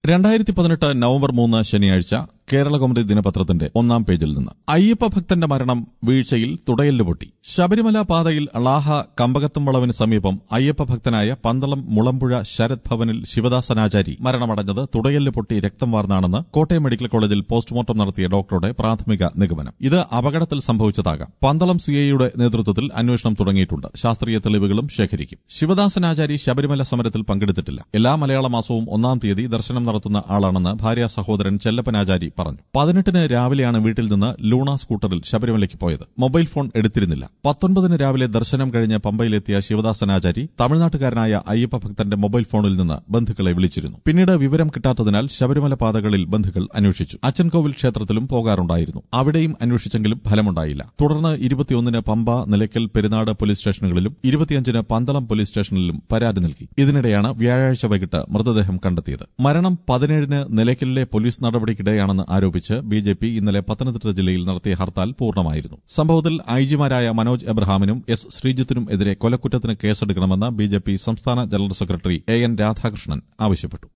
രണ്ടായിരത്തി പതിനെട്ട് നവംബർ മൂന്ന് ശനിയാഴ്ച കേരളകൗമുദി ദിനപത്രത്തിന്റെ ഒന്നാം പേജിൽ നിന്ന് അയ്യപ്പ ഭക്തന്റെ മരണം വീഴ്ചയിൽ തുടയല് പൊട്ടി ശബരിമല പാതയിൽ ളാഹ കമ്പകത്തും വളവിന് സമീപം അയ്യപ്പ ഭക്തനായ പന്തളം മുളമ്പുഴ ശരത് ഭവനിൽ ശിവദാസനാചാരി മരണമടഞ്ഞത് തുടയല് പൊട്ടി രക്തം വാർന്നാണെന്ന് കോട്ടയം മെഡിക്കൽ കോളേജിൽ പോസ്റ്റ്മോർട്ടം നടത്തിയ ഡോക്ടറുടെ പ്രാഥമിക നിഗമനം ഇത് അപകടത്തിൽ സംഭവിച്ചതാകാം പന്തളം സിഐയുടെ നേതൃത്വത്തിൽ അന്വേഷണം തുടങ്ങിയിട്ടുണ്ട് ശാസ്ത്രീയ തെളിവുകളും ശേഖരിക്കും ശിവദാസനാചാരി ശബരിമല സമരത്തിൽ പങ്കെടുത്തിട്ടില്ല എല്ലാ മലയാള മാസവും ഒന്നാം തീയതി ദർശനം നടത്തുന്ന ആളാണെന്ന് ഭാര്യ സഹോദരൻ ചെല്ലപ്പനാചാരി പറഞ്ഞു പതിനെട്ടിന് രാവിലെയാണ് വീട്ടിൽ നിന്ന് ലൂണ സ്കൂട്ടറിൽ ശബരിമലയ്ക്ക് പോയത് മൊബൈൽ ഫോൺ എടുത്തിരുന്നില്ല പത്തൊൻപതിന് രാവിലെ ദർശനം കഴിഞ്ഞ് പമ്പയിലെത്തിയ ശിവദാസനാചാരി തമിഴ്നാട്ടുകാരനായ അയ്യപ്പ ഭക്തന്റെ മൊബൈൽ ഫോണിൽ നിന്ന് ബന്ധുക്കളെ വിളിച്ചിരുന്നു പിന്നീട് വിവരം കിട്ടാത്തതിനാൽ ശബരിമല പാതകളിൽ ബന്ധുക്കൾ അന്വേഷിച്ചു അച്ചൻകോവിൽ ക്ഷേത്രത്തിലും പോകാറുണ്ടായിരുന്നു അവിടെയും അന്വേഷിച്ചെങ്കിലും ഫലമുണ്ടായില്ല തുടർന്ന് ഇരുപത്തിയൊന്നിന് പമ്പ നിലയ്ക്കൽ പെരുന്നാട് പോലീസ് സ്റ്റേഷനുകളിലും ഇരുപത്തിയഞ്ചിന് പന്തളം പോലീസ് സ്റ്റേഷനിലും പരാതി നൽകി ഇതിനിടെയാണ് വ്യാഴാഴ്ച വൈകിട്ട് മൃതദേഹം കണ്ടെത്തിയത് മരണം പതിനേഴിന് നിലയ്ക്കലിലെ പോലീസ് നടപടിക്കിടെയാണെന്ന് ആരോപിച്ച് ബി ജെ പി ഇന്നലെ പത്തനംതിട്ട ജില്ലയിൽ നടത്തിയ ഹർത്താൽ പൂർണ്ണമായിരുന്നു സംഭവത്തിൽ ഐജിമാരായ മനോജ് എബ്രഹാമിനും എസ് ശ്രീജിത്തിനും എതിരെ കൊലക്കുറ്റത്തിന് കേസെടുക്കണമെന്ന് ബി ജെ പി സംസ്ഥാന general secretary A N Radhakrishnan ആവശ്യപ്പെട്ടു